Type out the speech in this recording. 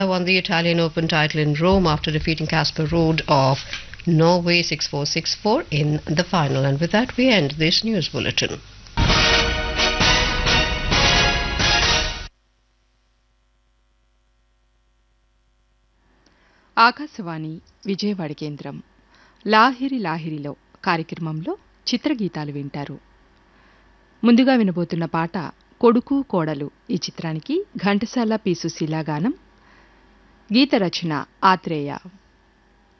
won the Italian Open title in Rome after defeating Casper Ruud of Norway 6-4-6-4 in the final. And with that, we end this news bulletin. Akashvani Vijayawada కేంద్రం లాహిరి లాహిరిలో కార్యక్రమంలో చిత్రగీతాలు వింటారు ముందుగా వినబోతున్న పాట కొడుకు కోడలు ఈ చిత్రానికి ఘంటసాల పి సుశీల గానం గీత రచన ఆత్రేయ